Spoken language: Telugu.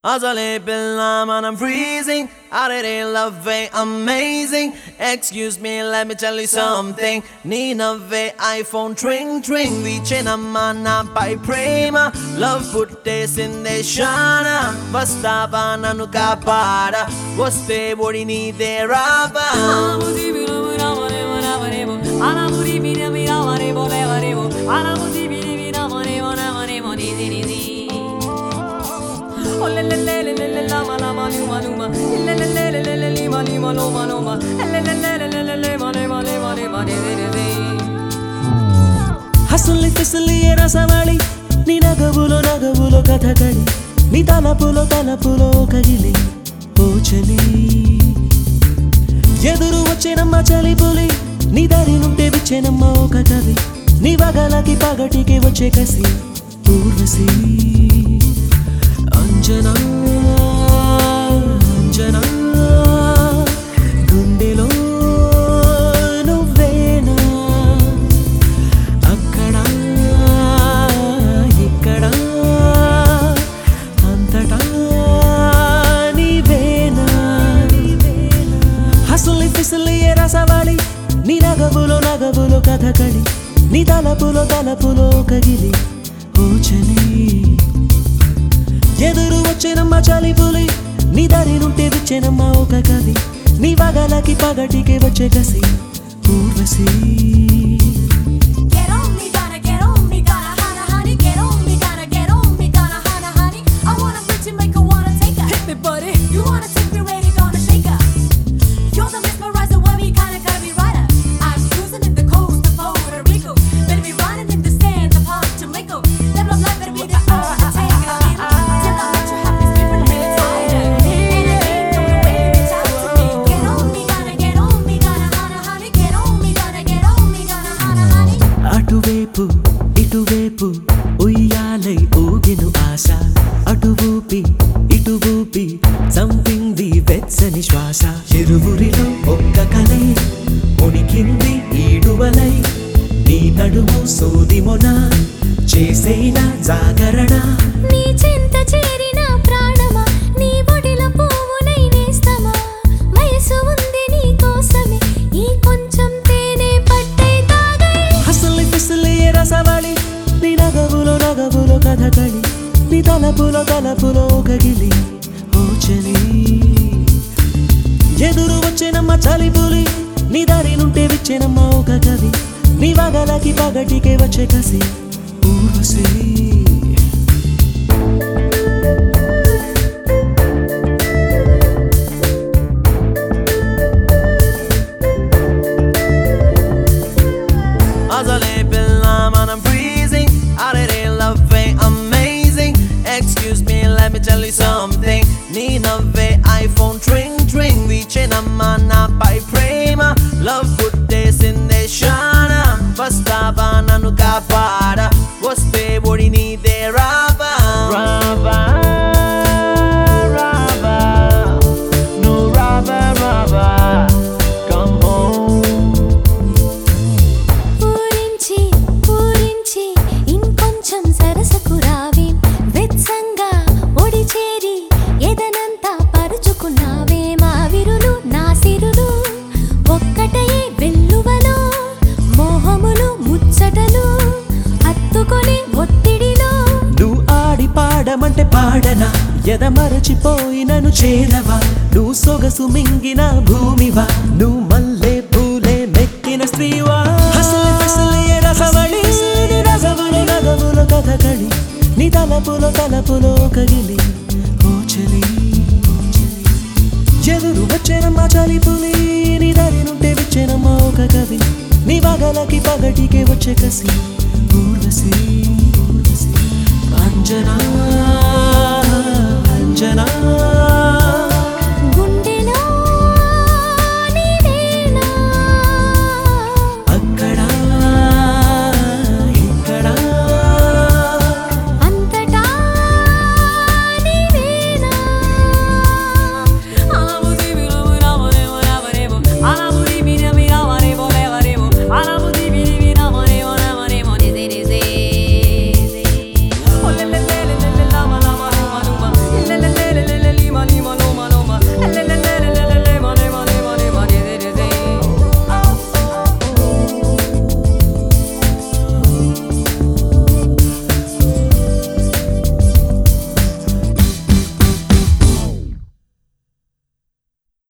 అసలే పిల్లం and I'm freezing Out of their love way amazing Excuse me let me tell you something నీ నవ్వే ఐఫోన్ ట్రింగ్ ట్రింగ్ వీచెనమ్మా నాపై ప్రేమ లవ్ పుట్టేసిందే శాన వస్తావా నన్ను కాపాడ వస్తే ఒడి నీదే రావా హసుల్లి ఫిసుల్లి ఏ రసవాళి నీ నగవులో నగవులో కథకళి నీ తలపులో తలపులో కగిలి ఓ చలి ఎదురు వచ్చేనమ్మ చలి పులి నీ దారి నుంటే విచ్చేనమ్మ ఒక కవి నీ వగలకి పగటికి వచ్చే కసి ఊర్వశి అంజనా అంజనా గుండెలో నువ్వేనా అక్కడ ఇక్కడ అంతటా నీవేనా హసులి ఫిసులి ఏ రసవాలి నీ నగవులో నగవులో కథకళి నీ తలపులో తలపులో కగిలి ఓ చలి ఎదురు వచ్చేనమ్మ చలి పులి నీ దారి నుంటే విచ్చేనమ్మ ఒక కవి నీ వగలకి పగటికి వచ్చే కసి Urvashi Get on me, gotta get on me, gotta hana honey. Get on me, gotta get on me, gotta hana honey. I wanna bitch and make her wanna take her. Hit me, buddy. You wanna take me where you gonna shake her? You're the mesmerizer, worry kinda gotta be right up. I'm cruising in the coast of Puerto Rico. Better be riding in the sands of Palm Jamaica. That love life better be the overtaker. Till I make you happy, skipping a minute tighter. And I ain't know the way you reach out to me. Get on me, gotta get on me, gotta hana honey. Get on me, gotta get on me, gotta hana honey. అటువైపు ఇటువైపు ఉయ్యాలై ఊగిను ఆశ అటు ఊపి ఇటు ఊపి చంపింది వెచ్చని శ్వాస ఇరువురిలో ఒక్క కలై ఉనికింది ఈడువలై నీ నడుము సూదిమొన చేసేన జాగరణ నీ చెంత చేరిన ప్రాణమా నీ ఒడిలో పువ్వునై నేస్తమా వయసు ఉంది నీ కోసమే ఈ కొంచెం తేనె పట్టై తాగై హసలి ఫిసలి ఏ రసవళి నీ నగవులో నగవులో కథకళి నీ తలపులో తలపులో కగిలి ఓ చలి ఎదురు వచ్చేనమ్మ చలి పులి నీ దారి నుంటే విచ్చేనమ్మ ఒక కవి నీ వగలకి పగటికే వచ్చే కసి ఊర్వశి అసలే పిల్లం and I'm freezing Out of their love way amazing Excuse me let me tell you something నీ నవ్వే ఐఫోన్ ట్రింగ్ ట్రింగ్ వీచెనమ్మా నాపై ప్రేమ లవ్ పుట్టేసిందే శాన వస్తావా నన్ను కాపాడ వస్తే ఒడి నీదే రావా రావా రావా నువ్వు రావా రావా Come home ఊరించి ఊరించి ఇంకొంచెం సరసకు రావే వెచ్చంగా ఒడి చేరి ఎదనంతా పరుచుకున్నావే మా విరులు నా సిరులు ఒక్కటయే వెల్లువలో మోహములు ముచ్చటలు హత్తుకొని ఒత్తిడిలో నువ్వు ఆడి పాడమంటే పాడనా ఎద మరచిపోయి నన్ను చేరవా నువ్వు సొగసు మింగిన భూమివా నువ్వు మల్లె పూలే మెక్కిన స్త్రీవా హసలి ఫసలి ఏ రసవళి నీ రసవళి నగములో కథకళి నీ తలపులో తలపులో కగిలి ఓ చలి ఎదురు వచ్చేనమ్మ చలి పులి నీ దారి నుంటే విచ్చేనమ్మ ఒక కవి నీ వగలకి పగటికే వచ్చే కసి ఊర్వశి అంజనా